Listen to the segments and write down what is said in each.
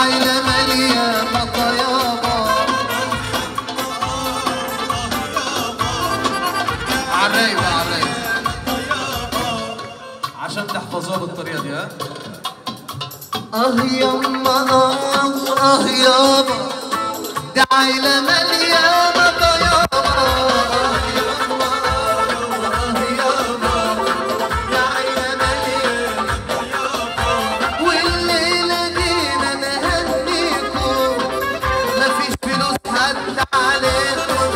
عيلة مليانة طيابة عالرايق بقى عالرايق عشان تحفظوها بالطريقه دي ها اه يما اه اه يابا دي عيلة مليانة طيابة اه يما اه يابا دي عيلة مليانة والليلة دي انا هنيكم مفيش فلوس حد عليكم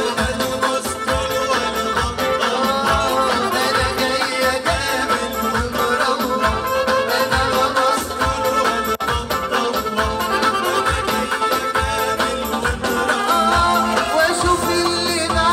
آه، انا جاية جامد ومروح انا ومصر واشوف اللي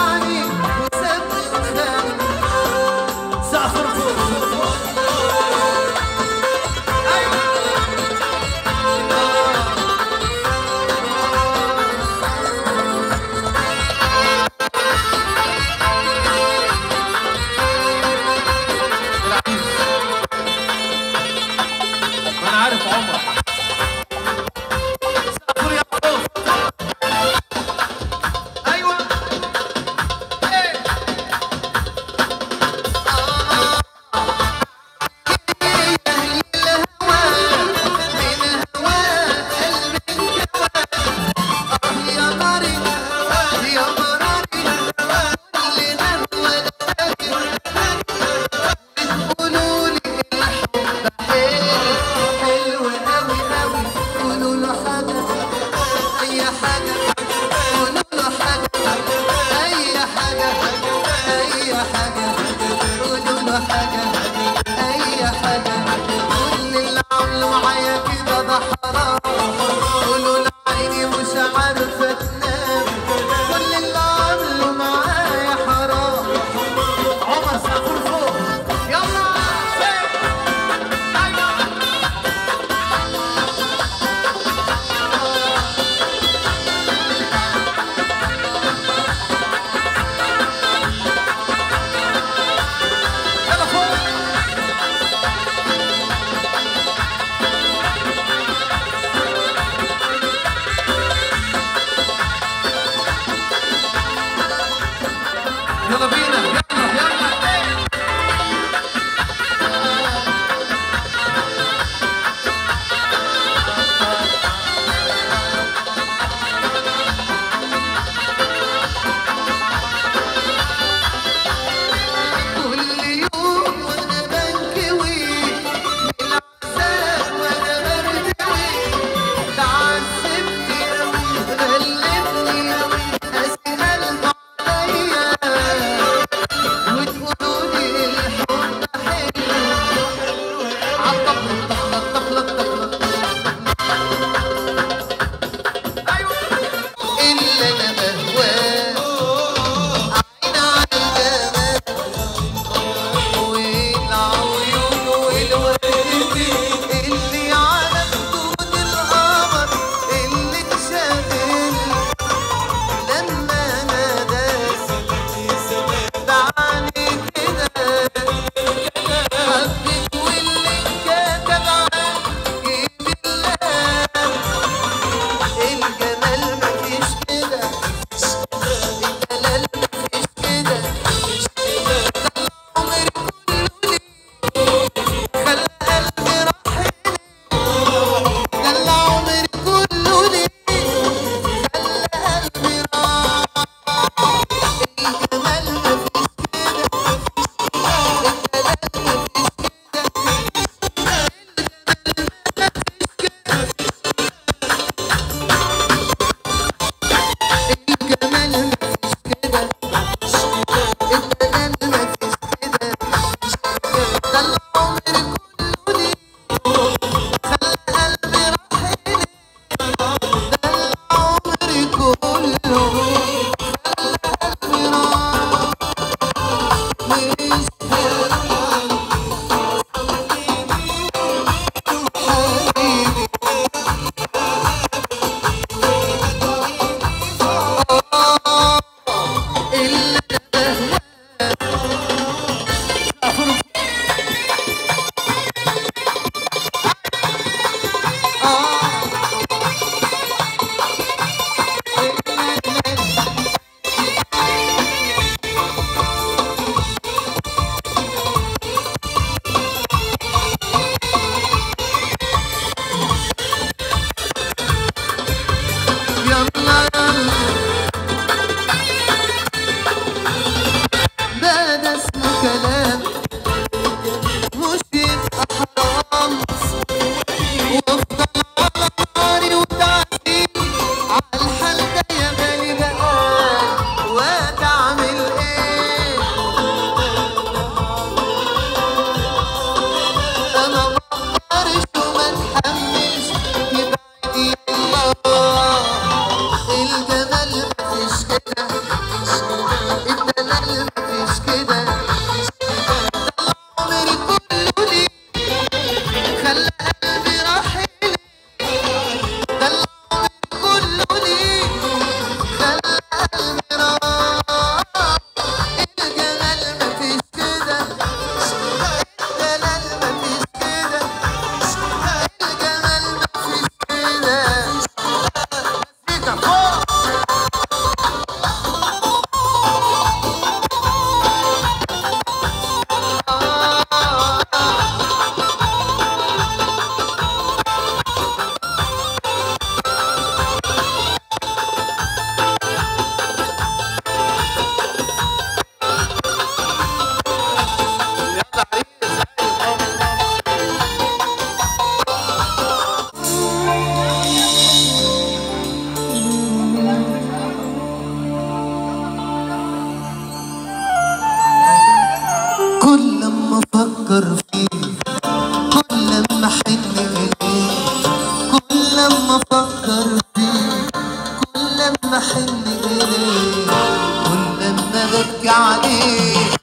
لما افكر فيك كل لما احن اليك كل لما ببكي عليك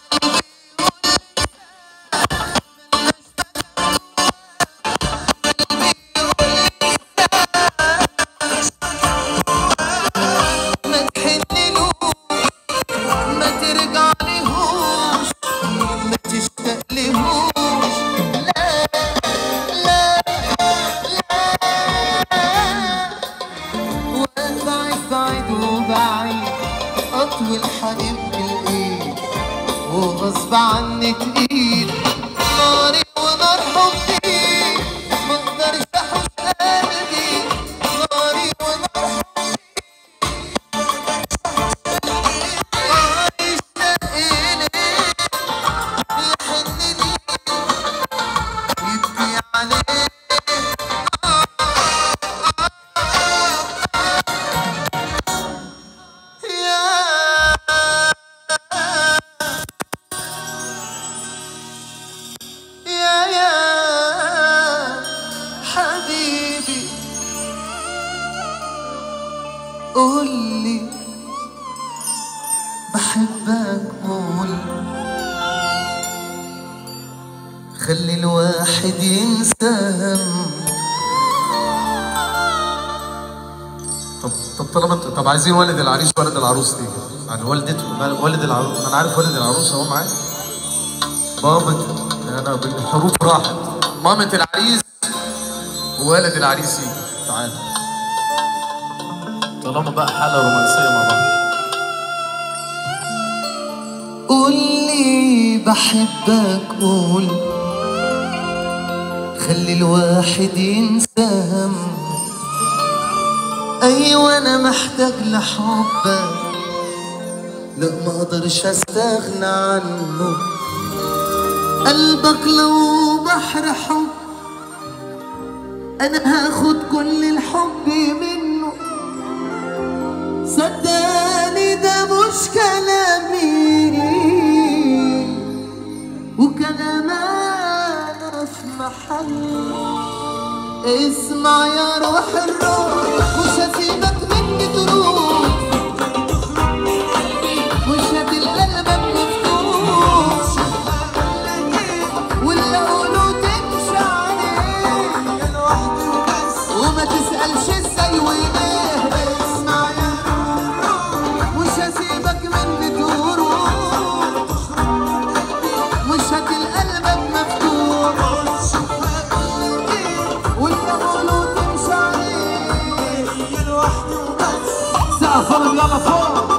ما تحنلوش ما ترجع لهوش ما تشتاق لهوش لا لا لا وابعد بعيد وبعيد اطول حنبكي الايد وغصب عنك ايد ناري ونار حبي ما اقدرش احوش قلبي ناري ونار حبيبي قولي بحبك قول خلي الواحد ينسى هم طب طب طالما انت- طب عايزين والد العريس والد العروس دي يعني والدته والد العروس انا عارف والد العروس اهو معايا بابا انا بالحروف راحت مامة العريس ووالد العريس يجي تعالى طالما بقى حالة رومانسية مع بعض قولي بحبك قول خلي الواحد ينسى هم ايوه انا محتاج لحبك لا ما اقدرش استغنى عنه قلبك لو بحر حب انا هاخد كل الحب منه صدقني ده مش كلامي وكلام انا في محله اسمع يا روح الروح مش هسيبك مني تروح مش هتلقى قلبك مفتوح واللي اقوله تمشي عليه وما تسألش ازاي وليه اسمع يا روح مش هسيبك مني تروح مش هتلقى قلبك مفتوح واللي اقوله تمشي عليه سقف يلا فوق